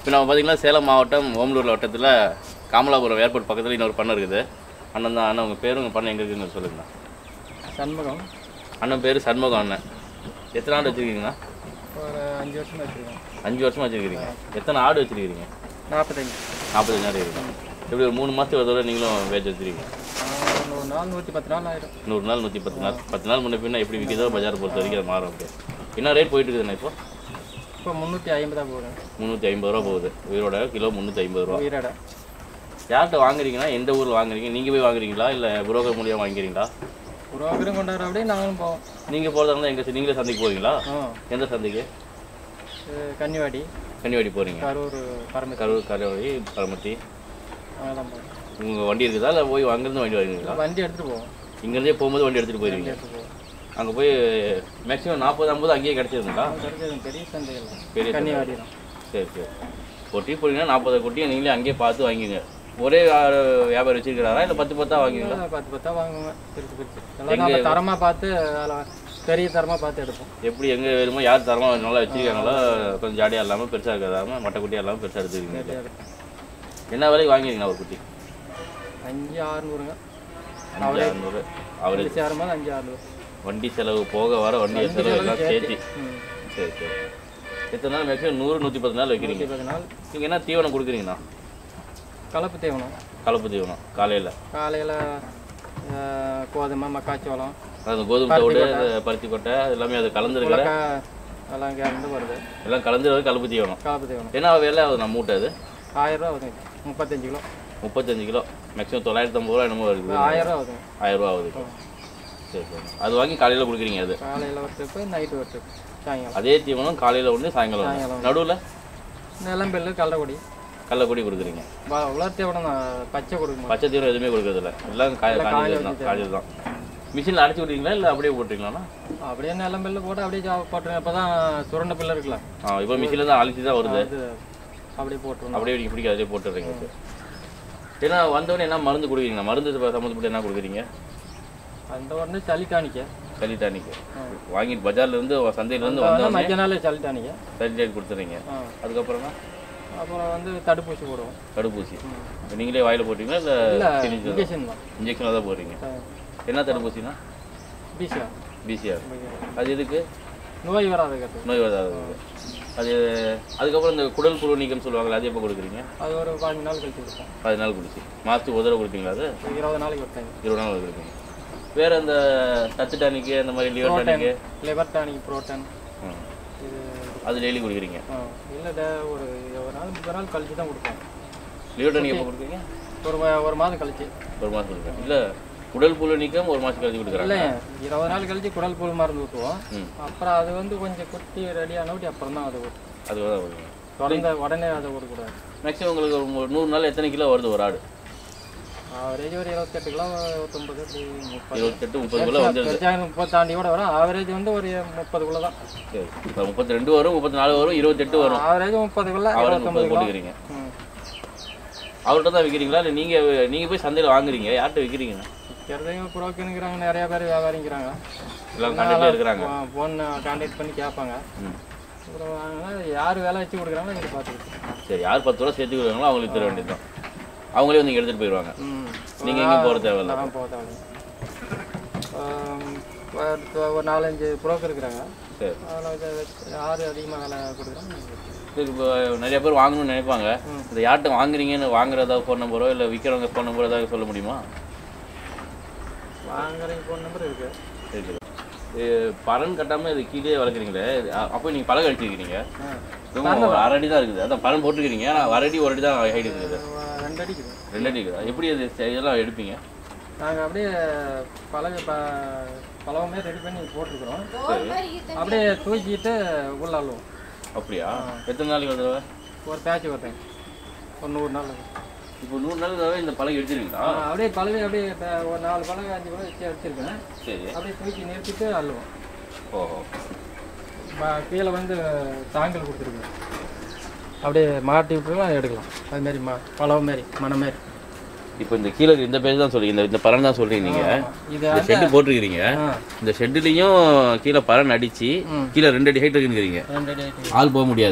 இப்போ நம்ம பார்த்தீங்கன்னா சேலம் மாவட்டம் ஓமலூர் வட்டத்தில் காமலாபுரம் ஏர்போர்ட் பக்கத்தில் இன்னொரு பண்ணை இருக்குது அண்ணன் தான் அண்ணன் உங்கள் பேரும் உங்கள் பண்ணை எங்கே இருக்குன்னு சொல்லுங்கண்ணா சண்முகம் அண்ணன் பேர் சண்முகம் அண்ணன் எத்தனை ஆடு வச்சுருக்கீங்கண்ணா ஒரு அஞ்சு வருஷம் வச்சுருக்கோம் அஞ்சு வருஷமாக வச்சுருக்கீங்க எத்தனை ஆடு வச்சுருக்கீங்க நாற்பத்தஞ்சு நாற்பத்தஞ்சு ஆடு இருக்குங்க எப்படி ஒரு மூணு மாதத்துக்கு ஒரு தடவை நீங்களும் வேச்சு வச்சுருக்கீங்க ஒரு நாள் நூற்றி பத்து நாள் ஆயிடும் நூறு நாள் நூற்றி பத்து நாள் பத்து நாள் முன்ன பின்ன எப்படி விற்கிதோ பஜார் பொறுத்த வரைக்கும் அது மாறும் அப்படியே என்ன ரேட் போயிட்டு இருக்குதுண்ணா இப்போ இப்போ முந்நூற்றி ஐம்பதாக போகுது முந்நூற்றி ஐம்பது ரூபா போகுது உயிரோட கிலோ முந்நூற்றி ஐம்பது ரூபா உயிரோட யார்கிட்ட வாங்குறீங்கன்னா எந்த ஊரில் வாங்குறீங்க நீங்கள் போய் வாங்குறீங்களா இல்லை புரோக்கர் மூலியம் வாங்கிக்கிறீங்களா புரோக்கரும் கொண்டாடுற அப்படியே நாங்களும் போவோம் நீங்கள் போகிறதா இருந்தால் எங்கே நீங்களே சந்தைக்கு போவீங்களா ஆ எந்த சந்தைக்கு இது கன்னிவாடி கன்னிவாடி போகிறீங்க கரூர் பரமத்தி கரூர் கரவழி பரமத்தி அங்கெல்லாம் போவோம் உங்கள் வண்டி இருக்குதா இல்லை போய் அங்கேருந்து வண்டி வாங்குவீங்களா வண்டி எடுத்துகிட்டு போவோம் இங்கேருந்தே போகும்போது வண்டி எடுத்துகிட்டு போயிருவீங்க எடுத்துகிட்டு போவோம் அங்கே போய் மேக்ஸிமம் நாற்பது ஐம்பது அங்கேயே கிடச்சிருங்களா கிடைச்சது பெரிய சந்தைகள் பெரிய சந்தை. கன்னிவாடி தான் சரி சரி கொட்டி போனீங்கன்னா நாற்பது கொட்டியை நீங்களே அங்கேயே பார்த்து வாங்கிங்க ஒரே ஆ, வியாபாரம் வச்சிருக்கிறாரா இல்லை பத்து பத்தா வாங்குவீங்களா பத்து பத்தா வாங்குவேன் பிரித்து பிரித்து எல்லாம் நம்ம தரமாக பார்த்து அதில் பெரிய தரமாக பார்த்து எடுப்போம் எப்படி எங்கே வேணுமோ யார் தரமாக நல்லா வச்சிருக்காங்களோ கொஞ்சம் ஜாடியாக இல்லாமல் பெருசாக இருக்கிறதாம மட்டை குட்டியாக இல்லாமல் பெருசாக எடுத்துருக்கீங்க பெரிய எடுப்போம் என்ன விலைக்கு வாங்கிருக்கீங்க ஒரு குட்டி அஞ்சு ஆறுநூறுங்க அஞ்சு அறுநூறு அவர் ரெண்டு சேரும்போது அஞ்சு ஆறுநூறு வண்டி செலவு போக வர வண்டி செலவு எல்லாம் சேர்த்து ம் சரி சரி எத்தனை நாள் மேக்ஸிமம் நூறு நூற்றி பத்து நாள் வைக்கிறீங்க நூற்றி பத்து நாள் நீங்கள் என்ன தீவனம் கொடுக்குறீங்கண்ணா கலப்பு தீவனம் கலப்பு தீவனம் காலையில் காலையில் கோதுமை மக்காச்சோளம் அது கோதுமை தவிடு பருத்தி கொட்டை எல்லாமே அது கலந்துருக்கிற உலக்காய் எல்லாம் இங்கேருந்து வருது எல்லாம் கலந்துருக்கிறது கலப்பு தீவனம் கலப்பு தீவனம் என்ன விலை ஆகுது நம்ம மூட்டை அது ஆயிரம் ரூபா ஆகுதுங்க முப்பத்தஞ்சு கிலோ முப்பத்தஞ்சு கிலோ மேக்ஸிமம் தொள்ளாயிரத்தி ஐம்பது ரூபா என்னமோ இருக்குது ஆயிரம் ரூபா ஆகுதுங்க ஆயிரம் ரூபா ஆகுது இப்போ. சரி சரி அது வாங்கி காலையில் கொடுக்குறீங்க அது காலையில் ஒரு ட்ரிப்பு நைட்டு ஒரு ட்ரிப் சாயங்காலம் அதே தீவனம் காலையில் ஒன்று சாயங்காலம் ஒன்று சாயங்காலம். நடுவில் நிலம்பெல்லு கள்ளக்குடி கடலப்பொடி கொடுக்குறீங்க வ- உலர் தீவனம் நான் பச்சை கொடுக்கணும் பச்சை தீவனம் எதுவுமே கொடுக்கறதில்ல எல்லாம் காய காஞ்சது தான் காஞ்சது தான் மிஷினில் அடைச்சி விட்றீங்களா இல்லை அப்படியே போட்டுறீங்களாண்ணா அப்படியே நிலம்பெல்லு போட்டு அப்படியே ஜா- போட்டுருங்க இப்போ தான் சுரண்ட பிள்ளை இருக்குல்ல ஆ இப்போ மிஷினில் தான் அழிச்சி தான் வருது அது அப்படியே போட்டுருணும் அப்படியே நீங்கள் பிடிக்க அதிலே போட்டுடுறீங்க சார் ஏன்னா வந்தவொடனே என்ன மருந்து கொடுக்குறீங்க மருந்து சம்மந்தப்பட்டு என்ன கொடுக்குறீங்க அந்த உடனே சளி டானிக்க சளி டானிக்கு வாங்கிட்டு பஜார்லேருந்து சந்தையிலேருந்து வந்தவொடனே மஞ்சள் நாளே சளி டானிக்க சளி டானிக் கொடுத்துறீங்க ஆ அதுக்கப்புறமா அப்புறம் வந்து தடுப்பூசி போடுவோம் தடுப்பூசி நீங்களே வாயில் போட்டீங்களா இல்லை இல்லை சிரிஞ்சு இன்ஜெக்ஷன் தான் இன்ஜெக்ஷனில் தான் போடுறீங்க என்ன தடுப்பூசினா பிசியா பிசிஆர் அது எதுக்கு நோய் வராதுங்கிறது நோய் வராது அது அதுக்கப்புறம் இந்த குடல் புழு நீக்கம் சொல்லுவாங்கல்ல அது எப்போ கொடுக்குறீங்க அது ஒரு பாஞ்சு நாள் கழிச்சு கொடுப்போம் பதினாலு நாள் குடிச்சு மாதத்துக்கு ஒரு தடவை கொடுப்பீங்களா அது இருபது நாளைக்கு ஒரு டைம் இருபது நாள் கொடுப்பீங்க வேறு அந்த சத்து டானிக்கு அந்த மாதிரி liver tonic liver tonic protein ம். இது அது டெய்லி குடிக்கிறீங்க ஆ இல்லை டே ஒரு இருபது நாள் முப்பது நாள் கழிச்சு தான் கொடுப்போம் லிவர் டானிக் எப்போ கொடுக்குறீங்க ஒரு ம- ஒரு மாதம் கழிச்சு ஒரு மாதம் கொடுக்குறேன் இல்லை குடல் புழு நீக்கம் ஒரு மாதம் கழிச்சு கொடுக்குறாங்க இல்லை இருபது நாள் கழிச்சு குடல் புழு மருந்து ஊற்றுவோம் ம் அப்புறம் அது வந்து கொஞ்சம் குட்டி ரெடி ஆனபடி அப்புறம் தான் அதை ஊற்றும் அது தான் கொடுக்குறீங்க தொடர்ந்து உடனே அதை கொடுக்கூடாது மேக்ஸிமம் உங்களுக்கு ஒரு மு- நூறு நாள் எத்தனை கிலோ வருது ஒரு ஆடு ஆவரேஜ் ஒரு இருபத்தெட்டு கிலோ இருபத்தொம்பது அப்படி முப்பது இருபத்தெட்டு முப்பது கிலோ வந்துடுது பெருசாக முப்பத்தாண்டி கூட வரும் ஆவரேஜ் வந்து ஒரு முப்பதுக்குள்ள தான் சரி இப்போ முப்பத்தி ரெண்டு வரும் முப்பத்தி நாலு வரும் இருபத்தெட்டு வரும் ஆவரேஜ் முப்பதுக்குள்ள அவரை இருபத்தொம்பது முப்பது கிலோ போட்டுக்கிறீங்க ம் அவர்கிட்ட தான் விற்கிறீங்களா இல்லை நீங்கள் நீங்கள் போய் சந்தையில் வாங்குறீங்க யார்கிட்ட விற்கிறீங்க விற்கிறதையும் புரோக்கனுங்கிறாங்க நிறைய பேர் வியாபாரிங்கிறாங்க எல்லாம் கண்டிப்பாக இருக்கிறாங்க ஃபோன் கான்டாக்ட் பண்ணி கேட்பாங்க ம் அப்புறம் வாங்கினா யார் வேலை வச்சு கொடுக்குறாங்களோ இங்கே பார்த்துக்கிட்டு சரி யார் பத்து ரூபா சேர்த்து கொடுக்குறாங்களோ அவங்களுக்கு தர வேண்டியது தான் அவங்களே வந்து எடுத்துகிட்டு போயிடுவாங்க ம் நீங்கள் எங்கேயும் போகிற தேவையில்ல நான் போக தேவையில்ல ஒரு நாலஞ்சு புரோக்கர் இருக்கிறாங்க சரி அதில் யார் அதிகமாக வேலை கொடுக்குறாங்க இதுக்கு இப்போ நிறைய பேர் வாங்கணும்னு நினைப்பாங்க இந்த யார்கிட்ட வாங்குறீங்கன்னு வாங்குறதா ஃபோன் நம்பரோ இல்லை விற்கிறவங்க ஃபோன் நம்பரோ ஏதாவது சொல்ல முடியுமா வாங்குறீங்க ஃபோன் நம்பர் இருக்குது சரி சரி இது பலன் கட்டாமல் இது கீழே வளர்க்குறீங்களே இது அ- அப்போ நீங்கள் பழக அடிச்சிருக்கிறீங்க ஒரு அரை அடி தான் இருக்குது அதான் பலன் போட்டுருக்கிறீங்க ஆனால் ஒரு அடி ஒரு அடி தான் ஹைட் இருக்குது ரெண்டு அடிக்குது ரெண்டு அடி இருக்குதா எப்படி அது செ- இதெல்லாம் எடுப்பீங்க நாங்கள் அப்படியே பழக ப பழவமே ரெடி பண்ணி போட்டிருக்கிறோம் சரி அப்படியே தூக்கிட்டு உள்ள அள்ளுவோம் அப்படியா எத்தனை நாளைக்கு ஒரு தடவை ஒரு பேட்ச் வருதுங்க ஒரு நூறு நாள் இப்போ நூறு நாள் தடவை இந்த பழம் எடுத்துருவீங்களா ஆ, அப்படியே பழவே அப்படியே இப்ப ஒரு நாலு பழக அஞ்சு பழம் வச்சு வச்சுருக்கேன் சரி அப்படியே தூக்கி நிறுத்திட்டு அள்ளுவோம் ஓஹோ ப- கீழே வந்து தாங்கல் கொடுத்துருக்கேன் அப்படியே மாட்டி விட்டுருக்கலாம் எடுக்கலாம் அது மாதிரி மா பழம் மாரி மனம் மாரி இப்போ இந்த கீழே இந்த பேஜ் தான் சொல்றீங்க இந்த இந்த பலன் தான் சொல்றீங்க நீங்க இது இந்த ஷெட்டு போட்டிருக்கிறீங்க ஆ இந்த ஷெட்டுலையும் கீழே பலன் அடிச்சு ம். கீழே ரெண்டு அடி ஹைட் இருக்குங்கிறீங்க ரெண்டு அடி ஆயிட்டு ஆள் போக முடியாது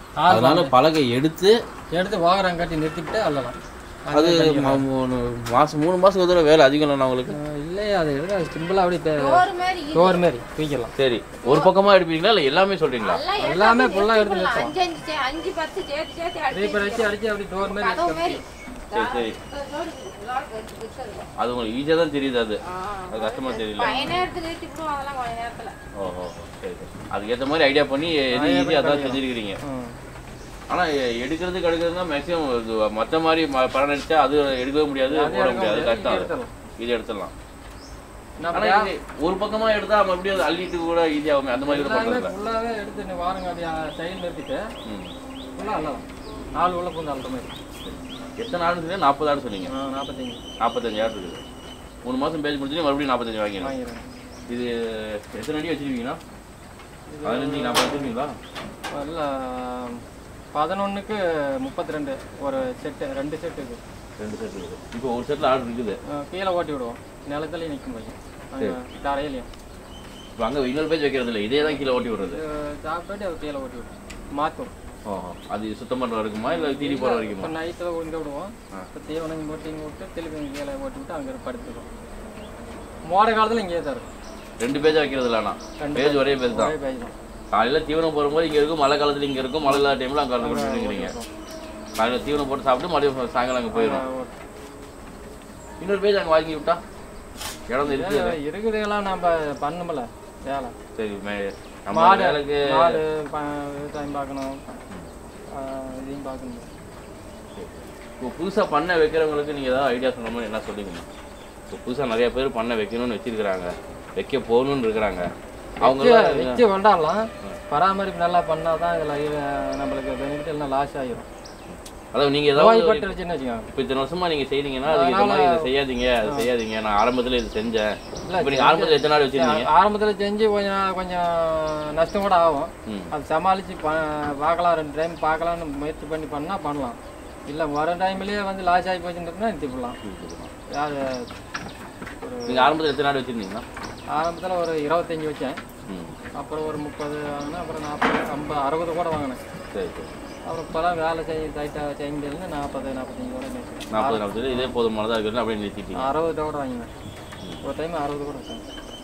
ஆள் அதனால பலகை எடுத்து எடுத்து வாகனம் கட்டி நிறுத்திவிட்டு அள்ளலாம் அது ம- மூணு மாசம் மூணு மாசம் ஒரு தடவை வேலை அதிகம் இல்லைண்ணா உங்களுக்கு அஹ் இல்லையே அது எடுக்க சிம்பிளாக அப்படியே ஒரு மாதிரி டோர் மாரி தூக்கிடலாம் சரி ஒரு பக்கமா எடுப்பீங்களா இல்லை எல்லாமே சொல்றீங்களா எல்லாம் எல்லாமே ஃபுல்லாக எடுத்து எடுத்து நிறுத்தலாம் அஞ்சு அஞ்சு சே- அஞ்சு பத்து சேர்த்து சேர்த்து அடிச்சு ரீப்பர் அடிச்சு அடிச்சு அப்படி டோர் மாரி கதவு மாதிரி சரி சரி லோடு லோடு வச்சு வச்சிருக்கோம். அது உங்களுக்கு ஈஸியாக தான் தெரியுது அது ஆ. அது கஷ்டமா தெரியல பையன் நேரத்துக்கு நிறுத்தி விடுவோம் அதெல்லாம் கொஞ்ச நேரத்துல ஓஹோ சரி சரி அதுக்கேற்ற மாதிரி ஐடியா பண்ணி எது ஈஸியாக அதான் செஞ்சிருக்கிறீங்க ம் ஆனா எ- எடுக்கிறதுக்கு எடுக்கிறதுனா மேக்ஸிமம் இது மற்ற மாதிரி ம- படம் அடிச்சா அது எடுக்கவே முடியாது போட முடியாது கஷ்டம் அது. எடுத்துடலாம். இது எடுத்துடலாம் நம்ம ஆனா இது ஒரு பக்கமா எடுத்தா மறுபடியும் அது அள்ளிட்டு கூட ஈஸியாகும் அந்த மாதிரி கூட எல்லாமே பண்றதில்ல ஃபுல்லாகவே எடுத்து இந்த வாரங்க அப்படியே சைடு நிறுத்திட்டு ம் ஃபுல்லாக அள்ளலாம் நாலு உள்ள பூந்து அள்ளுற மாதிரி எத்தனை ஆடு சொன்னீங்க நாற்பது ஆடு சொன்னீங்க ஆ நாற்பத்தஞ்சு நாற்பத்தஞ்சு ஆடு இருக்குது மூணு மாசம் பேஜ் முடிச்சு மறுபடியும் நாற்பத்தஞ்சு வாங்கிடலாம் வாங்கிடுறேன் இது எத்தனை அடி வச்சிருக்கீங்கன்னா பதினஞ்சு நாற்பது வச்சிருக்கீங்களா இல்லை பதினொன்றுக்கு முப்பத்தி ரெண்டு ஒரு செட்டு ரெண்டு செட்டு இருக்குது ரெண்டு செட் இருக்குது இப்போ ஒரு செட்டில் ஆடு இருக்குது கீழே ஓட்டி விடுவோம் நிலத்துலேயும் நிற்கும் போய் அங்கே தரையிலையும் இப்போ அங்கே இன்னொரு பேஜ் வைக்கிறது இல்லை இதே தான் கீழே ஓட்டி விடுறது சாப்பிட்டு அது கீழே ஓட்டி விடுவோம் மாற்றும் ஓஹோ அது சுத்தம் பண்ணுற வரைக்குமா இல்லை தீனி போகிற வரைக்குமா இப்போ நைட்டில் இங்கே விடுவோம் இப்போ தீவனம் போட்டு இங்கே விட்டு திருப்பி இங்கே கீழே ஓட்டி விட்டு அங்கே படுத்துக்கிறோம் மோடை காலத்தில் இங்கேயே தான் இருக்கும் ரெண்டு பேஜ் வைக்கிறது இல்லைண்ணா பேஜ் ஒரே பேஜ் தான் ஒரே பேஜ் தான் காலையில் தீவனம் போடும்போது இங்கே இருக்கும் மழை காலத்தில் இங்கே இருக்கும் மழை இல்லாத டைமில் அங்கே கொண்டுருக்கிறீங்க காலையில் தீவனம் போட்டு சாப்பிட்டு மறுபடியும் சாயங்காலம் அங்கே போயிடும் இன்னொரு பேஜ் அங்கே வாங்கி விட்டா இடம் இருக்கு இருக்குதுலாம் நம்ம பண்ணணுமில்ல வேலை சரி மே- நம்ம மாடு வேலைக்கு மாடு ப- விவசாயம் பார்க்கணும் ஆஹ் இதையும் பார்க்கணும் இப்போ புதுசாக பண்ண வைக்கிறவங்களுக்கு நீங்கள் ஏதாவது ஐடியா சொன்ன மாதிரி என்ன சொல்லிக்கணும் இப்போ புதுசாக நிறைய பேர் பண்ண வைக்கணும்னு வச்சிருக்கிறாங்க வைக்க போகணும்னு இருக்கிறாங்க அவங்க வச்சு கொண்டாடலாம் பராமரிப்பு நல்லா பண்ணால் தான் இதில் நம்மளுக்கு பெனிஃபிட் எல்லாம் லாஸ் ஆகிரும் அதாவது நீங்கள் ஏதாவது நோய்பட்டுருச்சுன்னு வச்சுக்கோங்க இப்போ இத்தனை வருஷமா நீங்க செய்றீங்கன்னா அது இந்த மாதிரி இதை செய்யாதீங்க அது செய்யாதீங்க நான் ஆரம்பத்துல இது செஞ்சேன் இப்போ நீங்க ஆரம்பத்துல எத்தனை நாள் வச்சிருந்தீங்க ஆரம்பத்தில் செஞ்சு கொஞ்சம் நா- கொஞ்சம் நஷ்டம் கூட ஆகும் ம். அது சமாளித்து ப பார்க்கலாம் ரெண்டு டைம் பார்க்கலாம்னு முயற்சி பண்ணி பண்ணால் பண்ணலாம் இல்லை வர டைம்லேயே வந்து லாஸ் ஆகி போச்சுன்னா நிறுத்தி போடலாம் யார் நீங்க ஆரம்பத்துல எத்தனை நாள் வச்சிருந்தீங்கன்னா ஆரம்பத்தில் ஒரு இருபத்தஞ்சி வச்சேன் ம் அப்புறம் ஒரு முப்பது வாங்கினேன் அப்புறம் நாற்பது ஐம்பது அறுபது கூட வாங்கினேன் சரி சரி அப்புறம் இப்போலாம் வேலை செய்ய டைட்டாக செய்ய முடியலன்னு நாற்பது நாற்பத்தஞ்சு கூட நிறுத்தினேன். நாற்பது நாற்பது இதே போதுமானதா இருக்குன்னு அப்படியே நிறுத்திட்டீங்க அறுபது கூட வாங்கினேன் ஒரு டைம் அறுபது கூட வச்சேன்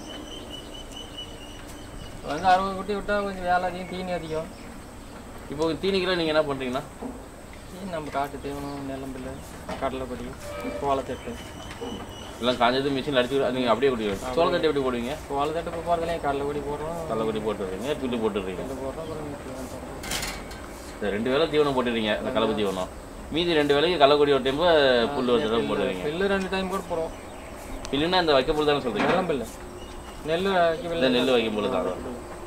வந்து அறுபது குட்டி விட்டால் கொஞ்சம் வேலை அதிகம் தீனி அதிகம் இப்போ தீனிக்கெல்லாம் நீங்க என்ன பண்றீங்கன்னா தீனி நம்ம காட்டு தீவனம் நெல்லம்பில் கடலைப்பொடி கோலத்தட்டு எல்லாம் காஞ்சது மிஷின் அடிச்சு நீங்க அப்படியே குடிக்கிறீங்க சோளத்தட்டு எப்படி போடுவீங்க கோலத்தட்டு இப்போ போகிறதுலையும் கடலைப்பொடி போடுறோம் கள்ளக்குடி போட்டுடுறீங்க புல்லு போட்டுடுறீங்க இது போடுறோம் அப்புறம் மிக்ஸி போடுறோம். இந்த ரெண்டு வேளை தீவனம் போட்டுடுறீங்க இந்த கலப்பு தீவனம் மீதி ரெண்டு வேலைக்கு கள்ளக்குடி ஒரு டைம் புல்லு ஒரு தடவை போட்டுடுறீங்க பில்லு ரெண்டு டைம் கூட போடுறோம் இல்லைன்னா இந்த வைக்க புல் தானே சொல்றீங்க நெல்லம்பில் நெல் இந்த நெல் வைக்கும் போது தான்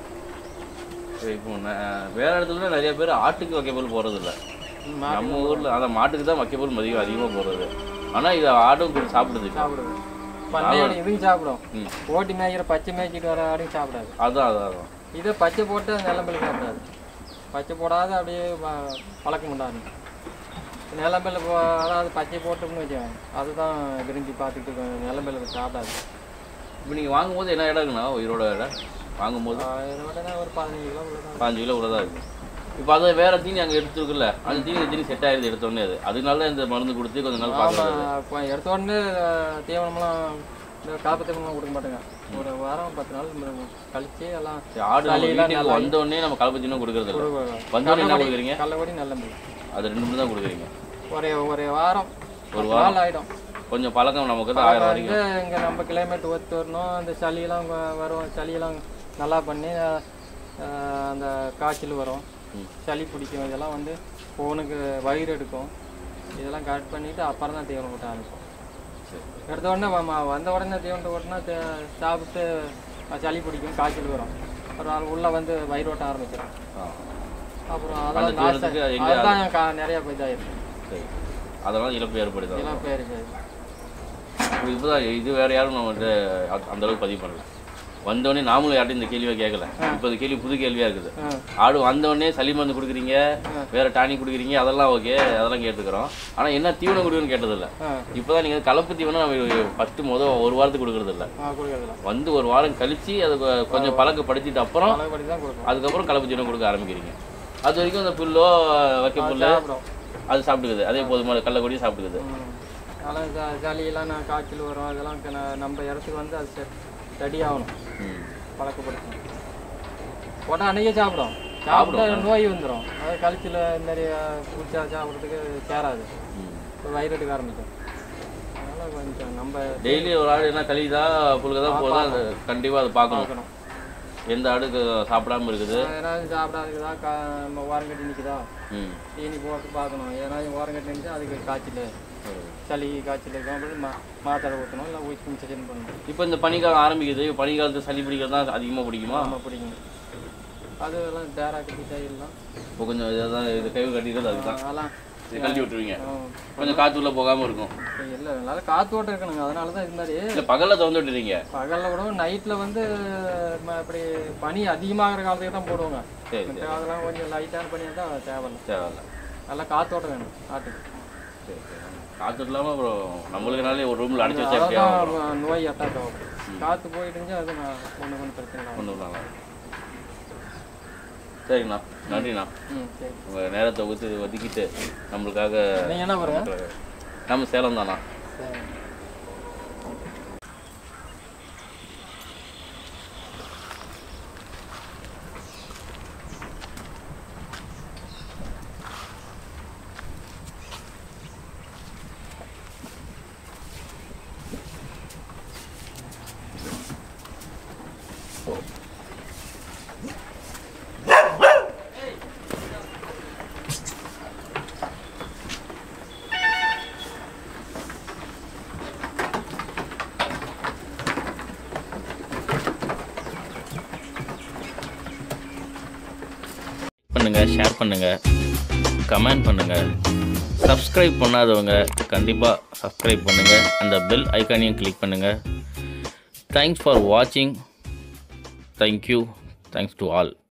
சரி, இப்போ ந- வேற இடத்துல நிறைய பேர் ஆட்டுக்கு வைக்கப்புல் போறது இல்ல நம்ம ஊர்ல அதான் மாட்டுக்கு தான் வைக்கப்புல் மதியம் அதிகமா போடுறது ஆனா இதை ஆடும் கூட சாப்பிடுது சாப்பிடுது பண்ணையாடு இதுவும் சாப்பிடும் ம். ஓட்டி மேய்க்கிற பச்சை மேய்ச்சிட்டு வர ஆடையும் சாப்பிடாது அதான் அதான் அதான் இதை பச்சை போட்டு நிலம்பில் சாப்பிடாது பச்சை போடாத அப்படியே வ- பழக்கம் உண்டாது நிலம்பில் போ அதாவது பச்சை போட்டோம்னு வச்சுக்கோங்க அதுதான் விரும்பி பார்த்துட்டு நிலம்பில் சாப்பிடாது இப்போ நீங்க வாங்கும்போது என்ன இடம் இருக்குண்ணா உயிரோட இடம் வாங்கும்போது இதோட ஒரு பதினஞ்சு கிலோ உள்ளதான் பாஞ்சு கிலோ உள்ளதா இருக்கு இப்போ அதை வேற தீனி அங்க எடுத்துருக்குல்ல அந்த தீனி இந்த தீனி செட் ஆயிருது எடுத்தோடனே அது அதனால தான் இந்த மருந்து கொடுத்து கொஞ்ச நாள் பார்க்கறது ஆமாம் இப்போ எடுத்த உடனே அஹ், தீவனம்லாம் இந்த காப்பு தீவனம்லாம் கொடுக்க மாட்டேங்க ஒரு வாரம் பத்து நாள் ம- கழிச்சு எல்லாம் சரி, ஆடு நம்ம வீட்டுக்கு வந்த உடனே நம்ம கலப்பு தீனம் கொடுக்கறது இல்ல வந்த உடனே என்ன கொடுக்குறீங்க கள்ளபடி நல்லம்பி அது ரெண்டு மணி தான் கொடுக்குறீங்க ஒரே ஒரு வாரம் ஒரு பத்து நாள் ஆகிடும் கொஞ்சம் பழக்கம் நமக்கு தான் ஆயிரம் வரைக்கும் வந்து இங்கே நம்ம கிளைமேட் ஒத்து வரணும் அந்த சளியெல்லாம் வ- வரும் சளியெல்லாம் நல்லா பண்ணி அஹ், அந்த காய்ச்சல் வரும் சளி பிடிக்கும் இதெல்லாம் வந்து ஃபோனுக்கு வயிறு எடுக்கும் இதெல்லாம் கரெக்ட் பண்ணிவிட்டு அப்புறம் தான் தீவனம் விட்ட ஆரம்பிப்போம் எடுத்த உடனே வ- ம- வந்த உடனே தீவனத்தை ஓட்டினா சாப்பிட்டு அஹ், சளி பிடிக்கும் காய்ச்சல் வரும் அப்புறம் அது உள்ளே வந்து வயிறு ஓட்ட ஆரம்பிச்சிடும் ஆ, அப்புறம் அந்த அதெல்லாம் தீவனத்துக்கு நாசம் எங்க அதுதான் கா- நிறைய இதாயிருக்கு சரி அதெல்லாம் இழப்பு ஏற்படுது இதெல்லாம் பேருக்கு இப்போ இதுதான் இது வேற யாரும் நம்ம வந்து அ- அந்த அளவுக்கு பதிவு பண்ணல வந்தோடனே நாமளும் யார்ட்டும் இந்த கேள்வியை கேட்கல இப்போ இந்த கேள்வி புது கேள்வியா இருக்குது ஆ ஆடு வந்தோடனே சளி மருந்து கொடுக்குறீங்க வேற டானிக் கொடுக்குறீங்க அதெல்லாம் ஓகே அதெல்லாம் கேட்டுக்கிறோம் ஆனா என்ன தீவனம் கொடுக்குன்னு கேட்டதில்ல ஆ இப்போதான் நீங்க கலப்பு தீவனம் நம்ம ஃபர்ஸ்ட் முதல் ஒரு வாரத்துக்கு கொடுக்கறது இல்ல ஆ கொடுக்குறதுல வந்து ஒரு வாரம் கழிச்சு அதை கொ- கொஞ்சம் பழக்கப்படுத்திட்டு அப்புறம் பழகப்படி தான் கொடுக்கும் அதுக்கப்புறம் கலப்பு தீவனம் கொடுக்க ஆரம்பிக்கிறீங்க அது வரைக்கும் அந்த புல்லோ வைக்க புல்லு சாப்பிடும் அது சாப்பிட்டுக்குது அதே போதுமான கள்ளக்கொடி சாப்பிட்டுக்குது ம். அதெல்லாம் ச சளியெல்லாம் நான் காய்ச்சல் வரும் அதெல்லாம் க- நான் நம்ம இடத்துக்கு வந்து அது ரெடி ஆகணும் ம் பழக்கப்படுத்தணும் போட்டால் அன்றைக்கே சாப்பிடும் சாப்பிட்டா நோய் வந்துடும் அது கழிச்சில் இந்த மாதிரி அஹ், பூச்சா சாப்பிட்றதுக்கு சேராது ம் இப்போ வயிறு எடுக்க ஆரம்பிக்கும் அதனால் கொஞ்சம் நம்ம டெய்லி ஒரு ஆடு என்ன கழிதா புழுக்கதா போதா அது கண்டிப்பாக அதை பார்க்கணும் பார்க்கணும் எந்த ஆடுக்கு சாப்பிடாம இருக்குது ஏதாவது சாப்பிடாதுக்குதா கா நம்ம ஓரம் கட்டி நிற்குதா ம் தீனி போட்டு பார்க்கணும் ஏதாவது ஓரம் கட்டி நின்று அதுக்கு காய்ச்சல் சளி காய்ச்சல் இருக்கும் அப்படின்னு மா மாத்திரை ஊற்றணும் இல்லை ஊற்றி இன்ஜெக்ஷன் பண்ணணும் இப்போ இந்த பனிக்காலம் ஆரம்பிக்குது பனிக்காலத்து சளி பிடிக்கிறது தான் அதிகமாக பிடிக்குமா நம்ம பிடிக்கும் அதெல்லாம் டேரா கட்டி தையெல்லாம் இப்போ கொஞ்சம் இதான் இது கை கட்டிடுறது அதுதான் அதெல்லாம் இது கழட்டி விட்டுருவீங்க ஆ, கொஞ்சம் காற்று உள்ள போகாமல் இருக்கும் இல்லை நல்லா காற்று ஓட்டம் இருக்கணுங்க அதனால தான் இது மாதிரி இல்லை பகலில் திறந்து விட்டுறீங்க பகலில் கூட நைட்டில் வந்து ம, இப்படி பனி அதிகமாகிற காலத்துக்கு தான் போடுவாங்க சரி மத்த அதெல்லாம் கொஞ்சம் லைட்டான பனியாக தான் தேவையில்லை தேவையில்ல நல்லா காற்றோட்டம் வேணும் ஆட்டுக்கு சரி சரி காற்று இல்லாமல் அப்புறம் நம்மளுக்குனாலே ஒரு ரூமில் அடைச்சி வச்சா எப்படியா அதான் நோய் அட்டாக் ஆகும் காற்று போயிட்டு இருந்துச்சு அது நான் ஒன்று ஒன்று பிரச்சனை ஆகும் கொண்டு வரலாம் சரிங்கண்ணா நன்றிண்ணா ம் சரி உங்கள் நேரத்தை ஒதுக்கி ஒதுக்கிட்டு நம்மளுக்காக நீங்கள் என்ன பாருங்க நம்ம சேலம் தானா சரி பண்ணுங்க ஷேர் பண்ணுங்க கமெண்ட் பண்ணுங்க சப்ஸ்கிரைப் பண்ணாதவங்க கண்டிப்பாக சப்ஸ்கிரைப் பண்ணுங்க அந்த பெல் ஐக்கானையும் கிளிக் பண்ணுங்க தேங்க்ஸ் ஃபார் வாட்சிங் தேங்க்யூ தேங்க்ஸ் டு ஆல்